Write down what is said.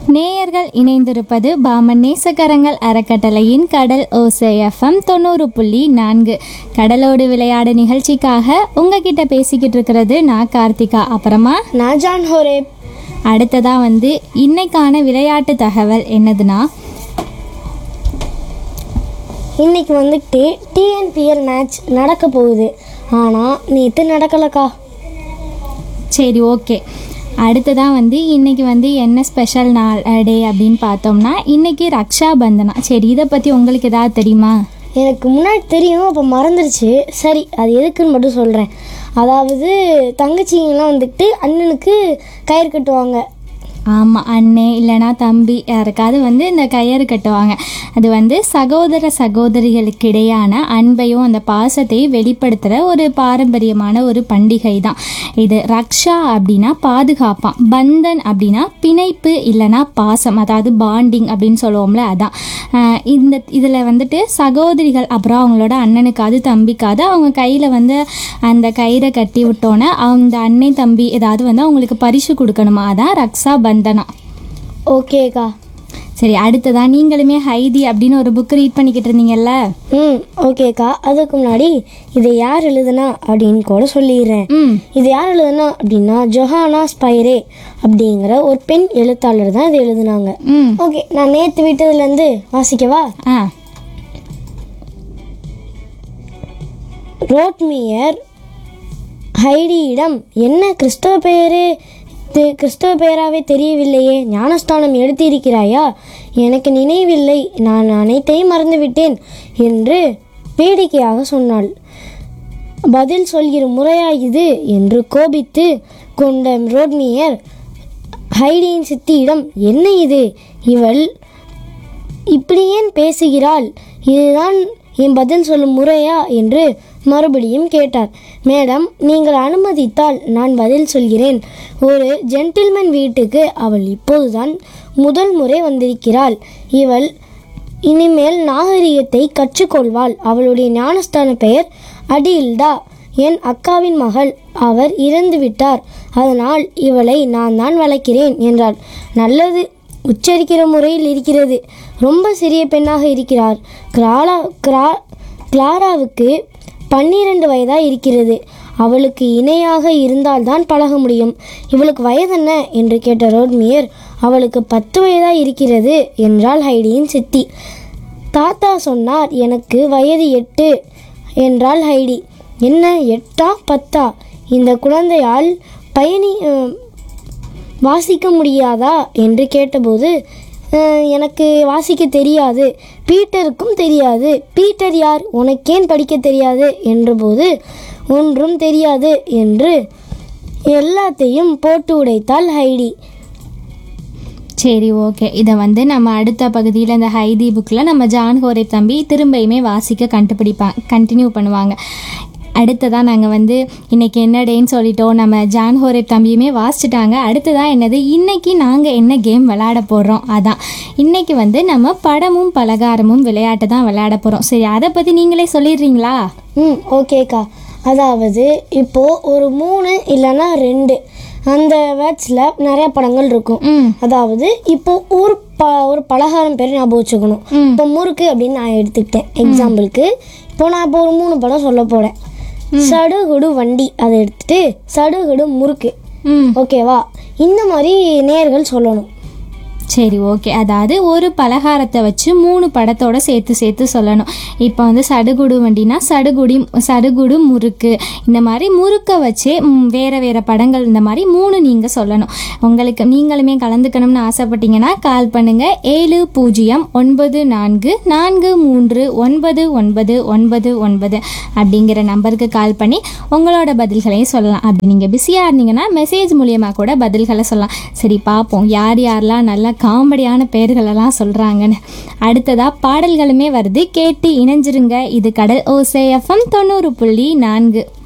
நேயர்கள் இணைந்திருப்பது பாமன் நேசக்கரங்கள் அறக்கட்டளையின் கடல் ஓசை எஃப்எம் தொண்ணூறு புள்ளி நான்கு கடலோடு விளையாடு நிகழ்ச்சிக்காக உங்ககிட்ட பேசிக்கிட்டு இருக்கிறது நான் கார்த்திகா அப்புறமா நான் ஜான் ஹோரேப் அடுத்ததா வந்து இன்னைக்கான விளையாட்டு தகவல் என்னதுன்னா இன்னைக்கு வந்துட்டு டிஎன்பிஎல் மேட்ச் நடக்க போகுது ஆனால் நேற்று நடக்கலக்கா சரி ஓகே அடுத்ததான் வந்து இன்னைக்கு வந்து என்ன ஸ்பெஷல் நாள் டே அப்படின்னு பார்த்தோம்னா இன்னைக்கு ரக்ஷா பந்தனா சரி இதை பற்றி உங்களுக்கு ஏதாவது தெரியுமா எனக்கு முன்னாடி தெரியும் அப்போ மறந்துருச்சு சரி அது எதுக்குன்னு மட்டும் சொல்கிறேன் அதாவது தங்கச்சிங்கெல்லாம் வந்துட்டு அண்ணனுக்கு கயிறு கட்டுவாங்க ஆமாம் அண்ணே இல்லைனா தம்பி யாருக்காவது வந்து இந்த கயிறு கட்டுவாங்க அது வந்து சகோதர சகோதரிகளுக்கு இடையான அன்பையும் அந்த பாசத்தையும் வெளிப்படுத்துகிற ஒரு பாரம்பரியமான ஒரு பண்டிகை தான் இது ரக்ஷா அப்படின்னா பாதுகாப்பான் பந்தன் அப்படின்னா பிணைப்பு இல்லைனா பாசம் அதாவது பாண்டிங் அப்படின்னு சொல்லுவோம்ல அதான் ஆஹ் இந்த இதில் வந்துட்டு சகோதரிகள் அப்புறம் அவங்களோட அண்ணனுக்காவது தம்பிக்காவது அவங்க கையில் வந்து அந்த கயிறை கட்டி விட்டோன்னே அந்த அண்ணன் தம்பி ஏதாவது வந்து அவங்களுக்கு பரிசு கொடுக்கணுமா அதான் ரக்ஷா பந்தனா ஓகேக்கா சரி அடுத்ததா நீங்களுமே ஹைதி அப்படின்னு ஒரு புக் ரீட் பண்ணிக்கிட்டு இருந்தீங்கல்ல ம் ஓகேக்கா அதுக்கு முன்னாடி இதை யார் எழுதுனா அப்படின்னு கூட சொல்லிடுறேன் ம் இது யார் எழுதுனா அப்படின்னா ஜொஹானா ஸ்பைரே அப்படிங்கிற ஒரு பெண் எழுத்தாளர் தான் இதை எழுதுனாங்க ம் ஓகே நான் நேற்று விட்டதுலேருந்து வாசிக்கவா ஆ ரோட்மியர் ஹைடியிடம் என்ன கிறிஸ்தவ பெயரே தெ- கிறிஸ்தவ பெயராவே தெரியவில்லையே ஞானஸ்தானம் எடுத்திருக்கிறாயா எனக்கு நினைவில்லை நான் அனைத்தையும் மறந்துவிட்டேன் என்று வேடிக்கையாக சொன்னாள் பதில் சொல்கிற முறையா இது என்று கோபித்து கொண்ட ரோட்மியர் ஹைடியின் சித்தியிடம் என்ன இது இவள் இப்படி ஏன் பேசுகிறாள் இதுதான் என் பதில் சொல்லும் முறையா என்று மறுபடியும் கேட்டார் மேடம் நீங்கள் அனுமதித்தால் நான் பதில் சொல்கிறேன் ஒரு ஜென்டில்மேன் வீட்டுக்கு அவள் இப்போதுதான் முதல் முறை வந்திருக்கிறாள் இவள் இனிமேல் நாகரிகத்தை கற்றுக்கொள்வாள் அவளுடைய ஞானஸ்தான பெயர் அடில்டா என் அக்காவின் மகள் அவர் இறந்து விட்டார் அதனால் இவளை நான் தான் வளர்க்கிறேன் என்றாள் நல்லது உச்சரிக்கிற முறையில் இருக்கிறது ரொம்ப சிறிய பெண்ணாக இருக்கிறார் கிராலா கிரா கிளாராவுக்கு பன்னிரண்டு வயதாக இருக்கிறது அவளுக்கு இணையாக இருந்தால்தான் பழக முடியும் இவளுக்கு வயதென்ன என்று கேட்ட ரோட்மியர் அவளுக்கு பத்து வயதாக இருக்கிறது என்றாள் ஹைடியின் சித்தி தாத்தா சொன்னார் எனக்கு வயது எட்டு என்றாள் ஹைடி என்ன எட்டா பத்தா இந்த குழந்தையால் பயணி அஹ், வாசிக்க முடியாதா என்று கேட்டபோது "அஹ், எனக்கு வாசிக்க தெரியாது பீட்டருக்கும் தெரியாது பீட்டர் யார் உனக்கேன் படிக்க தெரியாது என்றபோது ஒன்றும் தெரியாது என்று எல்லாத்தையும் போட்டு உடைத்தாள் ஹைடி சரி ஓகே இதை வந்து நம்ம அடுத்த பகுதியில் இந்த ஹைதி புக்கில் நம்ம ஜான் ஹோரே தம்பி திரும்பியுமே வாசிக்க கண்டுபிடிப்பா கண்டினியூ பண்ணுவாங்க அடுத்ததாக நாங்கள் வந்து இன்னைக்கு என்ன டேன்னு சொல்லிட்டோம் நம்ம ஜான் ஹோரே தம்பியுமே வாசிச்சிட்டாங்க அடுத்ததாக என்னது இன்னைக்கு நாங்கள் என்ன கேம் விளையாட போடுறோம் அதான் இன்னைக்கு வந்து நம்ம படமும் பலகாரமும் விளையாட்டு தான் விளையாட போகிறோம் சரி அதை பற்றி நீங்களே சொல்லிடுறீங்களா ம் ஓகேக்கா அதாவது இப்போது ஒரு மூணு இல்லைன்னா ரெண்டு அந்த வேர்ட்ஸில் நிறைய படங்கள் இருக்கும் ம் அதாவது இப்போ ஒரு ப ஒரு பலகாரம் பேர் ஞாபகம் வச்சுக்கணும் ம். இப்போ முறுக்கு அப்படின்னு நான் எடுத்துக்கிட்டேன் எக்ஸாம்பிளுக்கு இப்போ நான் இப்போ ஒரு மூணு படம் சொல்ல போகிறேன் சடுகுடு வண்டி அதை எடுத்துட்டு சடுகுடு முறுக்கு ம் ஓகேவா இந்த மாதிரி நேர்கள் சொல்லணும் சரி ஓகே அதாவது ஒரு பலகாரத்தை வச்சு மூணு படத்தோட சேர்த்து சேர்த்து சொல்லணும் இப்போ வந்து சடுகுடு வண்டினா சடுகுடி சடுகுடு முறுக்கு இந்த மாதிரி முறுக்கை வச்சே ம், வேற வேற படங்கள் இந்த மாதிரி மூணு நீங்கள் சொல்லணும் உங்களுக்கு நீங்களுமே கலந்துக்கணும்னு ஆசைப்பட்டீங்கன்னா கால் பண்ணுங்க ஏழு பூஜ்ஜியம் ஒன்பது நான்கு நான்கு மூன்று ஒன்பது ஒன்பது ஒன்பது ஒன்பது அப்படிங்கிற நம்பருக்கு கால் பண்ணி உங்களோட பதில்களையும் சொல்லலாம் அப்படி நீங்கள் பிஸியாக இருந்தீங்கன்னா மெசேஜ் மூலியமாக கூட பதில்களை சொல்லலாம் சரி பார்ப்போம் யார் யாரெல்லாம் நல்ல காமெடியான பெயர்களெல்லாம் சொல்கிறாங்கன்னு அடுத்ததாக பாடல்களுமே வருது கேட்டு இணைஞ்சிருங்க இது கடல் ஓசே எஃப்எம் தொண்ணூறு புள்ளி நான்கு